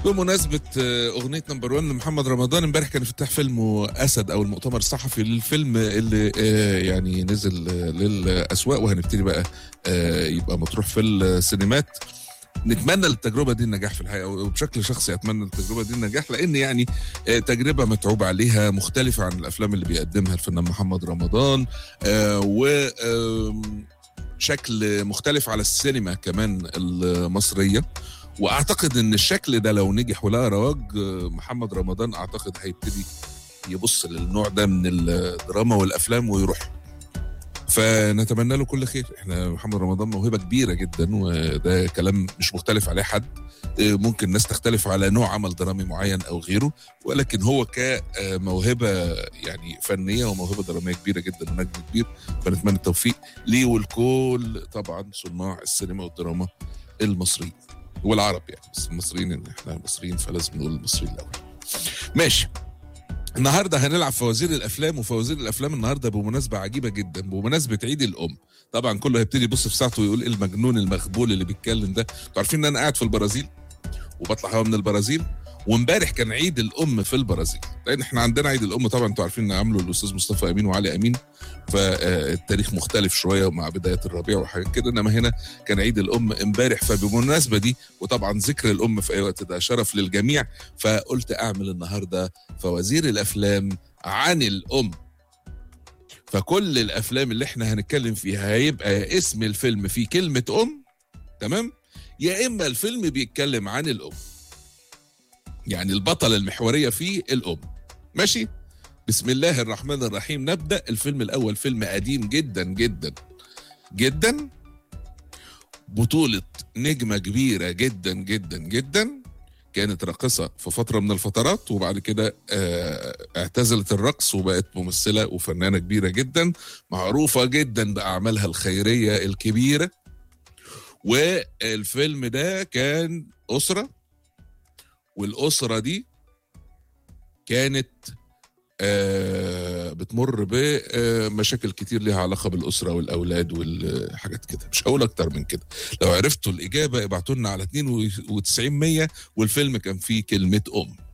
بمناسبة آه، أغنية نمبر 1 لمحمد رمضان امبارح كان افتتاح فيلم أسد أو المؤتمر الصحفي للفيلم اللي آه، يعني نزل آه، للأسواق وهنبتدي بقى آه، يبقى مطروح في السينمات نتمنى التجربة دي النجاح في الحقيقة وبشكل شخصي أتمنى التجربة دي النجاح لأن يعني آه، تجربة متعوب عليها مختلفة عن الأفلام اللي بيقدمها الفنان محمد رمضان آه، و آم، شكل مختلف على السينما كمان المصرية واعتقد ان الشكل ده لو نجح ولقى رواج آه، محمد رمضان اعتقد هيبتدي يبص للنوع ده من الدراما والافلام ويروح فنتمنى له كل خير احنا محمد رمضان موهبه كبيره جدا وده كلام مش مختلف عليه حد آه، ممكن الناس تختلف على نوع عمل درامي معين او غيره ولكن هو كموهبه يعني فنيه وموهبه دراميه كبيره جدا ونجم كبير فنتمنى التوفيق ليه ولكل طبعا صناع السينما والدراما المصريين والعرب يعني بس المصريين ان احنا مصريين فلازم نقول المصريين الاول ماشي النهارده هنلعب فوازير الافلام وفوازير الافلام النهارده بمناسبه عجيبه جدا بمناسبه عيد الام طبعا كله هيبتدي يبص في ساعته ويقول ايه المجنون المخبول اللي بيتكلم ده انتوا عارفين ان انا قاعد في البرازيل وبطلع هوا من البرازيل وامبارح كان عيد الام في البرازيل لان احنا عندنا عيد الام طبعا انتوا عارفين ان عامله الاستاذ مصطفى امين وعلي امين فالتاريخ مختلف شويه مع بدايه الربيع وحاجات كده انما هنا كان عيد الام امبارح فبمناسبه دي وطبعا ذكر الام في اي وقت ده شرف للجميع فقلت اعمل النهارده فوازير الافلام عن الام فكل الافلام اللي احنا هنتكلم فيها هيبقى اسم الفيلم فيه كلمه ام تمام يا اما الفيلم بيتكلم عن الام يعني البطله المحوريه فيه الام ماشي بسم الله الرحمن الرحيم نبدا الفيلم الاول فيلم قديم جدا جدا جدا بطوله نجمه كبيره جدا جدا جدا كانت راقصه في فتره من الفترات وبعد كده آه، اعتزلت الرقص وبقت ممثله وفنانه كبيره جدا معروفه جدا باعمالها الخيريه الكبيره والفيلم ده كان اسره والاسره دي كانت آه، بتمر بمشاكل كتير ليها علاقه بالاسره والاولاد والحاجات كده مش هقول اكتر من كده لو عرفتوا الاجابه ابعتوا لنا على 92 100 والفيلم كان فيه كلمه ام